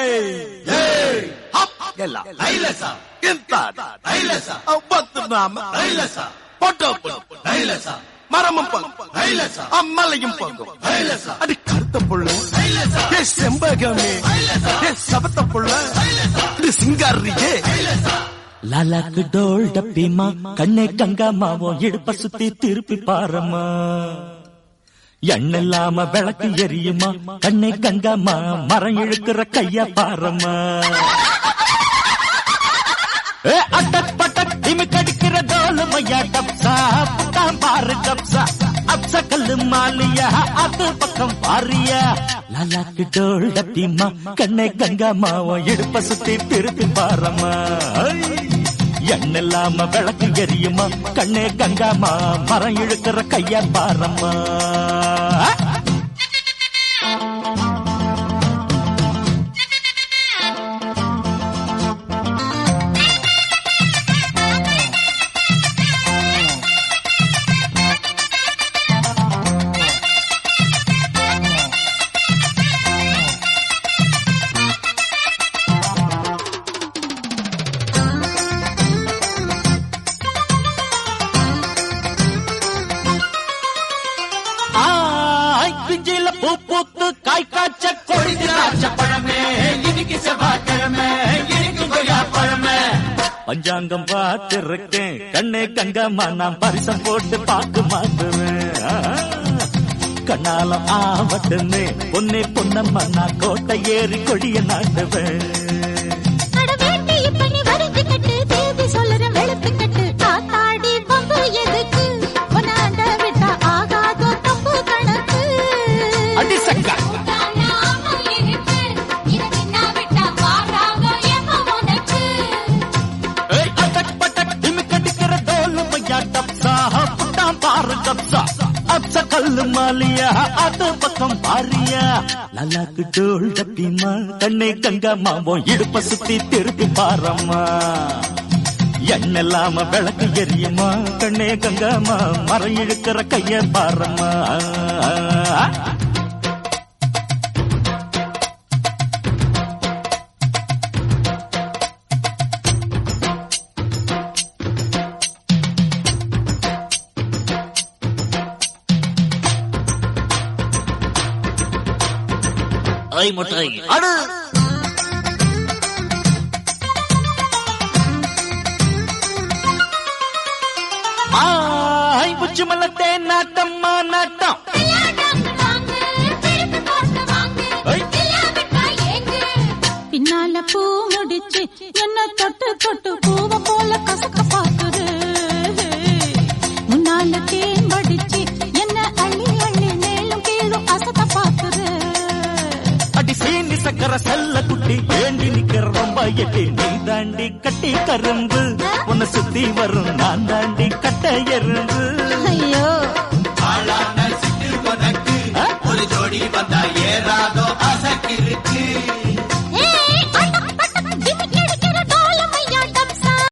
ಎಲ್ಲ ಇಂತ பத்துநாம போட்டோ மரமும் பங்கும் அம்மலையும் பங்கும் அது கருத்த புள்ள ஏ செம்பகமே ஏ சபத்த புள்ள இது சிங்காரியே லாலாக்கு டோல் டப்பிமா கண்ணே கங்காமாவும் இடுப்ப சுத்தி திருப்பி பாரம்மா எண்ணில்லாம விளக்கு எரியுமா கண்ணே கங்காமா மரம் இழுக்கிற கைய பாரம்மா ஏ, அட்டக் பட்டக் திமிக் அடிக்கிற டோலுமையா டப்சா புட்டாம் பாரு கப்சா அப்ச கல்லு மாலியா அது பக்கம் பாரியா லாலாக்கு டோல் டப்பிமா கண்ணே கங்காமாவும் இடுப்ப சுத்தி திருப்பி பாரம்மா எண்ணில்லாம விளக்கு எரியுமா கண்ணே கங்காமா மரம் இழுக்கிற கைய பாரம்மா ஆய் பிஞ்சில பூ பூத்து காய் காய்ச்ச கொடி திராட்ச பழமே இன்னைக்கு செவ்வாய்க்கிழமை இன்னைக்கு கொய்யா பழமே பஞ்சாங்கம் பார்த்திருக்கேன் கண்ணே கங்கம்மா நான் பரிசம் போட்டு பார்க்க மாட்டுவேன் ஆ, கண்ணாலம் ஆவட்டுன்னு பொன்னே பொன்னம்மா நான் கோட்டை ஏறி கொடிய நாட்டுவேன் அட வேட்டி இப்ப நீ வரிஞ்சுக்கிட்டு தேதி சொல்லுறேன் வெளுத்துக்கிட்டு காத்தாடி பம்பு எதுக்கு உன்னாண்ட விட்டா ஆகாதோ தப்பு கணக்கு அடி சக்கா ஏய், அடக் படக் திமிக் அடிக்கிற டோலு மையா டப்சா, புட்டாம் பாரு கப்சா. அப்ச கல்லு மாலியா அது பக்கம் பாரியா லல்லாக்கு டோல் டப்பிமா கண்ணே கங்கம்மா உன் இடுப்ப சுத்தி திருப்பி பாரம்மா எண்ணெல்லாம விளக்கு எரியுமா கண்ணே கங்கம்மா மரம் இழுக்கிற கைய பாரம்மா ஐ முட்டை அடு ஆய் புச்சு மலத்தே நாட்டம்மா நாட்டம் ஐ. பின்னால பூ முடிச்சு என்ன தொட்டு தொட்டு பூவ போல கசக்க பாக்குது முன்னால தேன் வடிச்சு என்ன அள்ளி அள்ளி மேலும் கீழும் அசத்த பாக்குது அடி சீனி சக்கர செல்ல குட்டி ஏண்டி நிக்கிற ரொம்ப எட்டி நீ தாண்டி கட்டி கரும்பு உன்னை சுத்தி வரும் நான் தாண்டி கட்ட எறும்பு ஐயோ